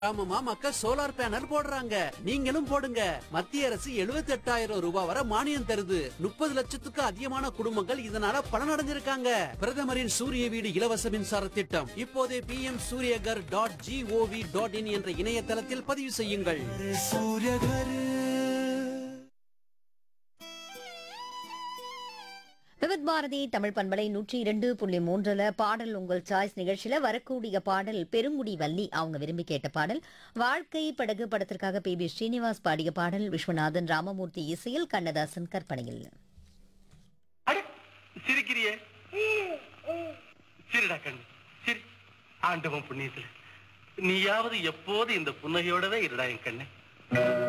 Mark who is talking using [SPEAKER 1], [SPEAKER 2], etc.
[SPEAKER 1] கிராமமா மக்கள் solar panel போடுறாங்க நீங்களும் போடுங்க மத்திய அரசு 78000 ரூபாய் வரை மானியம் தருது முப்பது லட்சத்துக்கு அதிகமான குடும்பங்கள் இதனால பலனடைஞ்சிருக்காங்க பிரதமரின் சூரிய வீடு இலவச மின்சார திட்டம் இப்போதே P M Suryaghar dot gov dot in என்ற இணையதளத்தில் பதிவு செய்யுங்கள்
[SPEAKER 2] सूर्य घर
[SPEAKER 3] விவித் பாரதி தமிழ் பண்பலை நூற்றி இரண்டு புள்ளி மூன்றுல பாடல் உங்கள் சாய்ஸ் நிகழ்ச்சியில வரக்கூடிய பாடல் பெருங்குடி வள்ளி அவங்க விரும்பி கேட்ட பாடல் வாழ்க்கை படகு படத்திற்காக பி பி ஸ்ரீனிவாஸ் பாடிய பாடல் விஸ்வநாதன் ராமமூர்த்தி இசையில் கண்ணதாசன் கற்பனையில்
[SPEAKER 4] அட சிரிக்கிறியே சிரிடா கண்ணு சிரி ஆண்டவன் புண்ணியத்துல நீயாவது எப்போது இந்த புன்னகையோடவே இருடா என் கண்ணு